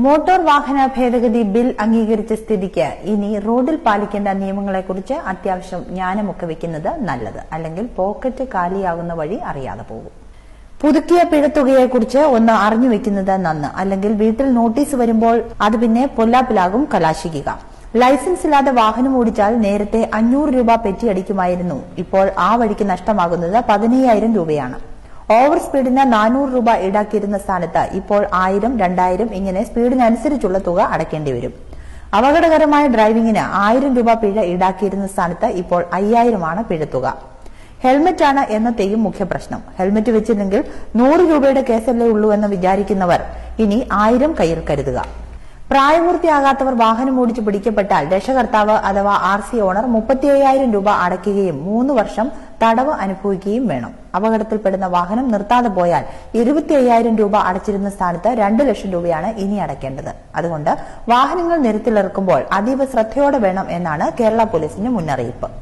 motor വാഹന ഭേദഗതി bill അംഗീകരിച്ച സ്ഥിതിക്ക് ഇനി റോഡിൽ പാലിക്കേണ്ട നിയമങ്ങളെക്കുറിച്ച് അത്യാവശ്യം ജ്ഞാനമൊക്കെ വെക്കുന്നത് നല്ലത് അല്ലെങ്കിൽ പോക്കറ്റ് കാലിയാകുന്ന വഴി അറിയാതെ പോകും പുതുക്കിയ പിഴത്തുകയെക്കുറിച്ച് ഒന്ന് അറിഞ്ഞു വെക്കുന്നത് നന്ന് അല്ലെങ്കിൽ വീട്ടിൽ നോട്ടീസ് വരുമ്പോൾ അത് പിന്നെ പൊല്ലാപ്പിലാകും കലാശിക്കുക ലൈസൻസ് ഇല്ലാതെ വാഹനം ഓടിച്ചാൽ നേരത്തെ അഞ്ഞൂറ് രൂപ പെറ്റിയടിക്കുമായിരുന്നു ഇപ്പോൾ ആ വഴിക്ക് നഷ്ടമാകുന്നത് പതിനയ്യായിരം രൂപയാണ് ഓവർ സ്പീഡിന് നാനൂറ് രൂപ ഈടാക്കിയിരുന്ന സ്ഥാനത്ത് ഇപ്പോൾ ആയിരം രണ്ടായിരം ഇങ്ങനെ സ്പീഡിനനുസരിച്ചുള്ള തുക അടയ്ക്കേണ്ടി വരും അപകടകരമായ ഡ്രൈവിംഗിന് ആയിരം രൂപ പിഴ ഈടാക്കിയിരുന്ന സ്ഥാനത്ത് ഇപ്പോൾ അയ്യായിരമാണ് പിഴത്തുക ഹെൽമറ്റാണ് എന്നത്തെയും മുഖ്യ പ്രശ്നം ഹെൽമറ്റ് വെച്ചില്ലെങ്കിൽ നൂറ് രൂപയുടെ കേസല്ലേ ഉള്ളൂ എന്ന് വിചാരിക്കുന്നവർ ഇനി ആയിരം കയ്യിൽ കരുതുക പ്രായപൂർത്തിയാകാത്തവർ വാഹനം ഓടിച്ച് പിടിക്കപ്പെട്ടാൽ രക്ഷകർത്താവ് അഥവാ ആർ സി ഓണർ മുപ്പത്തി അയ്യായിരം രൂപ അടയ്ക്കുകയും മൂന്ന് വർഷം തടവ് അനുഭവിക്കുകയും വേണം അപകടത്തിൽപ്പെടുന്ന വാഹനം നിർത്താതെ പോയാൽ ഇരുപത്തി അയ്യായിരം രൂപ അടച്ചിരുന്ന സ്ഥാനത്ത് രണ്ട് ലക്ഷം രൂപയാണ് ഇനി അടയ്ക്കേണ്ടത് അതുകൊണ്ട് വാഹനങ്ങൾ നിരത്തിലിറക്കുമ്പോൾ അതീവ ശ്രദ്ധയോടെ വേണം എന്നാണ് കേരള പോലീസിന്റെ മുന്നറിയിപ്പ്